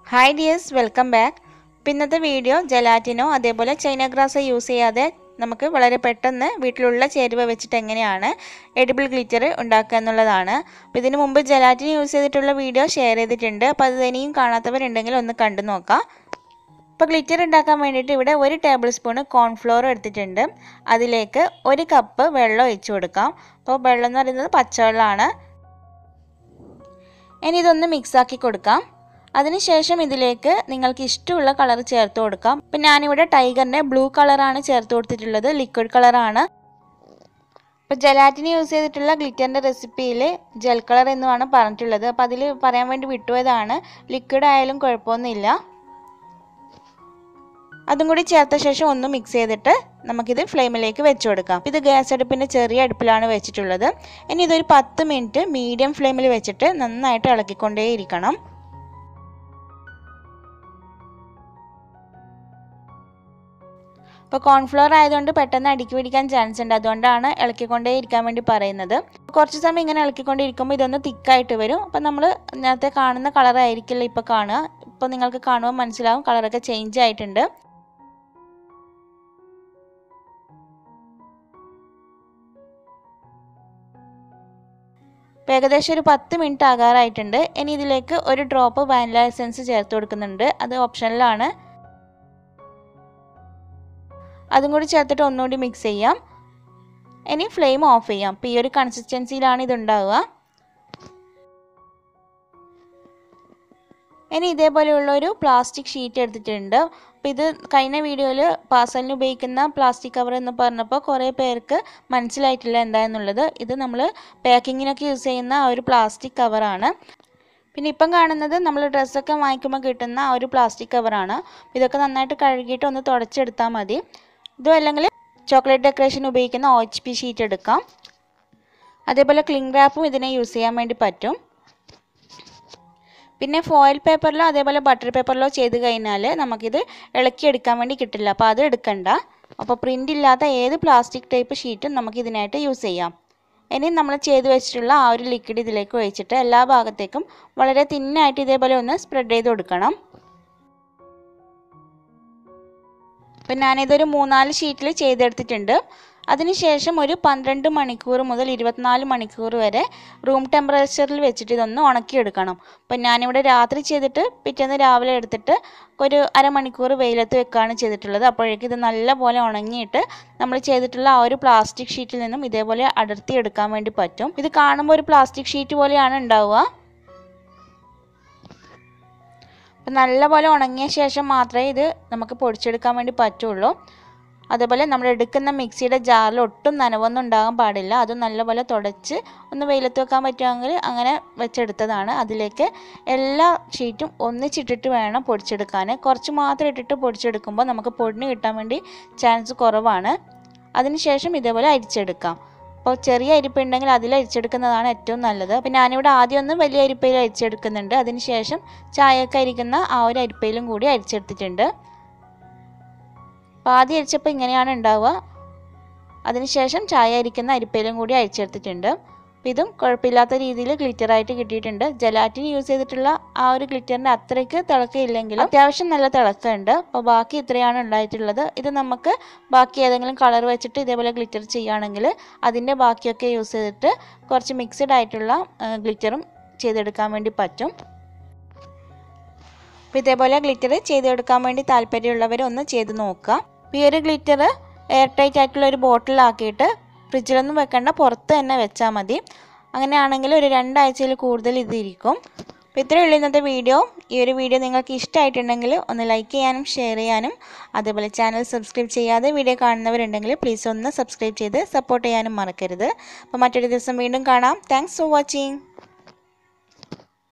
hi dears welcome back ഇപ്പം ഇന്നത്തെ video ജലാറ്റിനോ അതേപോലെ ചൈന ഗ്രാസോ യൂസ് ചെയ്യാതെ നമുക്ക് വളരെ പെട്ടെന്ന് വീട്ടിലുള്ള ചേരുവ വെച്ചിട്ട് എങ്ങനെയാണ് എഡിബിൾ ഗ്ലിറ്റർ ഉണ്ടാക്കുക എന്നുള്ളതാണ് അപ്പോൾ ഇതിനു മുമ്പ് ജലാറ്റിൻ യൂസ് ചെയ്തിട്ടുള്ള വീഡിയോ ഷെയർ ചെയ്തിട്ടുണ്ട് അപ്പോൾ അത് ഇനിയും കാണാത്തവരുണ്ടെങ്കിൽ ഒന്ന് കണ്ടു നോക്കാം ഇപ്പോൾ ഗ്ലിറ്റർ ഉണ്ടാക്കാൻ വേണ്ടിയിട്ട് ഇവിടെ ഒരു ടേബിൾ സ്പൂൺ കോൺഫ്ലോർ എടുത്തിട്ടുണ്ട് അതിലേക്ക് ഒരു കപ്പ് വെള്ളം ഒഴിച്ചു കൊടുക്കാം അപ്പോൾ വെള്ളം എന്ന് പറയുന്നത് പച്ചവെള്ളമാണ് ഇനി ഇതൊന്ന് മിക്സാക്കി കൊടുക്കാം അതിനുശേഷം ഇതിലേക്ക് നിങ്ങൾക്ക് ഇഷ്ടമുള്ള കളർ ചേർത്ത് കൊടുക്കാം ഇപ്പം ഞാനിവിടെ ടൈഗറിൻ്റെ ബ്ലൂ കളറാണ് ചേർത്ത് കൊടുത്തിട്ടുള്ളത് ലിക്വിഡ് കളറാണ് ഇപ്പോൾ ജലാറ്റിന് യൂസ് ചെയ്തിട്ടുള്ള ഗ്ലിറ്ററിൻ്റെ റെസിപ്പിയിൽ ജെൽ കളർ എന്നുമാണ് പറഞ്ഞിട്ടുള്ളത് അപ്പോൾ അതിൽ പറയാൻ വേണ്ടി വിട്ടുപോയതാണ് ലിക്വിഡ് ആയാലും കുഴപ്പമൊന്നുമില്ല അതും കൂടി ചേർത്ത ശേഷം ഒന്ന് മിക്സ് ചെയ്തിട്ട് നമുക്കിത് ഫ്ലെയിമിലേക്ക് വെച്ച് കൊടുക്കാം ഇത് ഗ്യാസ് അടുപ്പിൻ്റെ ചെറിയ അടുപ്പിലാണ് വെച്ചിട്ടുള്ളത് ഇനി ഇതൊരു പത്ത് മിനിറ്റ് മീഡിയം ഫ്ലെയിമിൽ വെച്ചിട്ട് നന്നായിട്ട് ഇളക്കിക്കൊണ്ടേയിരിക്കണം ഇപ്പോൾ കോൺഫ്ലോർ ആയതുകൊണ്ട് പെട്ടെന്ന് അടുക്കി പിടിക്കാൻ ചാൻസ് ഉണ്ട് അതുകൊണ്ടാണ് ഇളക്കിക്കൊണ്ടേ ഇരിക്കാൻ വേണ്ടി പറയുന്നത് കുറച്ച് സമയം ഇങ്ങനെ ഇളക്കിക്കൊണ്ടിരിക്കുമ്പോൾ ഇതൊന്ന് തിക്കായിട്ട് വരും അപ്പോൾ നമ്മൾ നേരത്തെ കാണുന്ന കളറായിരിക്കില്ല ഇപ്പോൾ കാണുക ഇപ്പോൾ നിങ്ങൾക്ക് കാണുമ്പോൾ മനസ്സിലാവും കളറൊക്കെ ചേഞ്ച് ആയിട്ടുണ്ട് ഇപ്പോൾ ഏകദേശം ഒരു പത്ത് മിനിറ്റ് ആകാറായിട്ടുണ്ട് ഇനി ഇതിലേക്ക് ഒരു ഡ്രോപ്പ് വാനില എസൻസ് ചേർത്ത് കൊടുക്കുന്നുണ്ട് അത് ഓപ്ഷനിലാണ് അതും കൂടി ചേർത്തിട്ട് ഒന്നുകൂടി മിക്സ് ചെയ്യാം ഇനി ഫ്ലെയിം ഓഫ് ചെയ്യാം അപ്പോൾ ഈ ഒരു കൺസിസ്റ്റൻസിയിലാണ് ഇത് ഉണ്ടാവുക ഇനി ഇതേപോലെയുള്ള ഒരു പ്ലാസ്റ്റിക് ഷീറ്റ് എടുത്തിട്ടുണ്ട് അപ്പോൾ ഇത് കഴിഞ്ഞ വീഡിയോയിൽ പാസലിന് ഉപയോഗിക്കുന്ന പ്ലാസ്റ്റിക് കവർ എന്ന് പറഞ്ഞപ്പോൾ കുറേ പേർക്ക് മനസ്സിലായിട്ടില്ല എന്താണെന്നുള്ളത് ഇത് നമ്മൾ പാക്കിങ്ങിനൊക്കെ യൂസ് ചെയ്യുന്ന ആ ഒരു പ്ലാസ്റ്റിക് കവറാണ് പിന്നെ ഇപ്പം കാണുന്നത് നമ്മൾ ഡ്രസ്സൊക്കെ വാങ്ങിക്കുമ്പോൾ കിട്ടുന്ന ആ ഒരു പ്ലാസ്റ്റിക് കവറാണ് ഇതൊക്കെ നന്നായിട്ട് കഴുകിയിട്ട് ഒന്ന് തുടച്ചെടുത്താൽ മതി ഇതും അല്ലെങ്കിൽ ചോക്ലേറ്റ് ഡെക്കറേഷൻ ഉപയോഗിക്കുന്ന ഒ എച്ച് പി ഷീറ്റ് എടുക്കാം അതേപോലെ ക്ലിംഗ് റാപ്പും ഇതിനെ യൂസ് ചെയ്യാൻ വേണ്ടി പറ്റും പിന്നെ ഫോയിൽ പേപ്പറിലോ അതേപോലെ ബട്ടർ പേപ്പറിലോ ചെയ്ത് കഴിഞ്ഞാൽ നമുക്കിത് ഇളക്കിയെടുക്കാൻ വേണ്ടി കിട്ടില്ല അപ്പോൾ അത് എടുക്കണ്ട അപ്പോൾ പ്രിൻ്റ് ഇല്ലാത്ത ഏത് പ്ലാസ്റ്റിക് ടൈപ്പ് ഷീറ്റും നമുക്ക് ഇതിനായിട്ട് യൂസ് ചെയ്യാം ഇനി നമ്മൾ ചെയ്ത് വെച്ചിട്ടുള്ള ആ ഒരു ലിക്വിഡ് ഇതിലേക്ക് ഒഴിച്ചിട്ട് എല്ലാ ഭാഗത്തേക്കും വളരെ തിന്നായിട്ട് ഇതേപോലെ ഒന്ന് സ്പ്രെഡ് ചെയ്ത് കൊടുക്കണം അപ്പം ഞാനിതൊരു മൂന്നാല് ഷീറ്റിൽ ചെയ്തെടുത്തിട്ടുണ്ട് അതിനുശേഷം ഒരു പന്ത്രണ്ട് മണിക്കൂർ മുതൽ ഇരുപത്തിനാല് മണിക്കൂർ വരെ റൂം ടെമ്പറേച്ചറിൽ വെച്ചിട്ട് ഇതൊന്ന് ഉണക്കിയെടുക്കണം അപ്പം ഞാനിവിടെ രാത്രി ചെയ്തിട്ട് പിറ്റേന്ന് രാവിലെ എടുത്തിട്ട് ഒരു അരമണിക്കൂർ വെയിലത്ത് വെക്കുകയാണ് ചെയ്തിട്ടുള്ളത് അപ്പോഴേക്കും ഇത് നല്ലപോലെ ഉണങ്ങിയിട്ട് നമ്മൾ ചെയ്തിട്ടുള്ള ആ ഒരു പ്ലാസ്റ്റിക് ഷീറ്റിൽ നിന്നും ഇതേപോലെ അടർത്തി എടുക്കാൻ വേണ്ടി പറ്റും ഇത് കാണുമ്പോൾ ഒരു പ്ലാസ്റ്റിക് ഷീറ്റ് പോലെയാണ് ഉണ്ടാവുക അപ്പം നല്ലപോലെ ഉണങ്ങിയ ശേഷം മാത്രമേ ഇത് നമുക്ക് പൊടിച്ചെടുക്കാൻ വേണ്ടി പറ്റുള്ളൂ അതേപോലെ നമ്മൾ എടുക്കുന്ന മിക്സിയുടെ ജാറിൽ ഒട്ടും നനവൊന്നും ഉണ്ടാകാൻ പാടില്ല അത് നല്ലപോലെ തുടച്ച് ഒന്ന് വെയിലത്ത് വെക്കാൻ പറ്റുമെങ്കിൽ അങ്ങനെ വെച്ചെടുത്തതാണ് അതിലേക്ക് എല്ലാ ഷീറ്റും ഒന്നിച്ചിട്ടിട്ട് വേണം പൊടിച്ചെടുക്കാൻ കുറച്ച് മാത്രം ഇട്ടിട്ട് പൊടിച്ചെടുക്കുമ്പോൾ നമുക്ക് പൊടിന് കിട്ടാൻ വേണ്ടി ചാൻസ് കുറവാണ് അതിനുശേഷം ഇതേപോലെ അരിച്ചെടുക്കാം അപ്പോൾ ചെറിയ അരിപ്പ ഉണ്ടെങ്കിൽ അതിൽ അരിച്ചെടുക്കുന്നതാണ് ഏറ്റവും നല്ലത് പിന്നെ ഞാനിവിടെ ആദ്യം ഒന്ന് വലിയ അരിപ്പയിൽ അരിച്ചെടുക്കുന്നുണ്ട് അതിനുശേഷം ചായയൊക്കെ അരിക്കുന്ന ആ ഒരു അരിപ്പയിലും കൂടി അരിച്ചെടുത്തിട്ടുണ്ട് അപ്പോൾ ആദ്യം അരിച്ചപ്പോൾ ഇങ്ങനെയാണ് ഉണ്ടാവുക അതിനുശേഷം ചായ അരിക്കുന്ന അരിപ്പയിലും കൂടി അരിച്ചെടുത്തിട്ടുണ്ട് അപ്പോൾ ഇതും കുഴപ്പമില്ലാത്ത രീതിയിൽ ഗ്ലിറ്ററായിട്ട് കിട്ടിയിട്ടുണ്ട് ജലാറ്റിൻ യൂസ് ചെയ്തിട്ടുള്ള ആ ഒരു ഗ്ലിറ്ററിൻ്റെ അത്രയ്ക്ക് തിളക്കമില്ലെങ്കിലും അത്യാവശ്യം നല്ല തിളക്കമുണ്ട് അപ്പോൾ ബാക്കി ഇത്രയാണ് ഉണ്ടായിട്ടുള്ളത് ഇത് നമുക്ക് ബാക്കി ഏതെങ്കിലും കളർ വെച്ചിട്ട് ഇതേപോലെ ഗ്ലിറ്റർ ചെയ്യുകയാണെങ്കിൽ അതിൻ്റെ ബാക്കിയൊക്കെ യൂസ് ചെയ്തിട്ട് കുറച്ച് മിക്സഡ് ആയിട്ടുള്ള ഗ്ലിറ്ററും ചെയ്തെടുക്കാൻ വേണ്ടി പറ്റും അപ്പോൾ ഇതേപോലെ ഗ്ലിറ്റർ ചെയ്തെടുക്കാൻ വേണ്ടി താല്പര്യമുള്ളവർ ഒന്ന് ചെയ്ത് നോക്കുക ഈ ഒരു ഗ്ലിറ്റർ എയർ ടൈറ്റ് ആയിട്ടുള്ള ഒരു ബോട്ടിലാക്കിയിട്ട് ഫ്രിഡ്ജിലൊന്നും വെക്കേണ്ട പുറത്ത് തന്നെ വെച്ചാൽ മതി അങ്ങനെയാണെങ്കിൽ ഒരു രണ്ടാഴ്ചയിൽ കൂടുതൽ ഇത് ഇരിക്കും അപ്പോൾ ഇത്രയേ ഉള്ളൂ ഇന്നത്തെ വീഡിയോ ഈ ഒരു വീഡിയോ നിങ്ങൾക്ക് ഇഷ്ടമായിട്ടുണ്ടെങ്കിൽ ഒന്ന് ലൈക്ക് ചെയ്യാനും ഷെയർ ചെയ്യാനും അതേപോലെ ചാനൽ സബ്സ്ക്രൈബ് ചെയ്യാതെ വീഡിയോ കാണുന്നവരുണ്ടെങ്കിൽ പ്ലീസ് ഒന്ന് സബ്സ്ക്രൈബ് ചെയ്ത് സപ്പോർട്ട് ചെയ്യാനും മറക്കരുത് അപ്പോൾ മറ്റൊരു ദിവസം വീണ്ടും കാണാം താങ്ക്സ് ഫോർ വാച്ചിങ്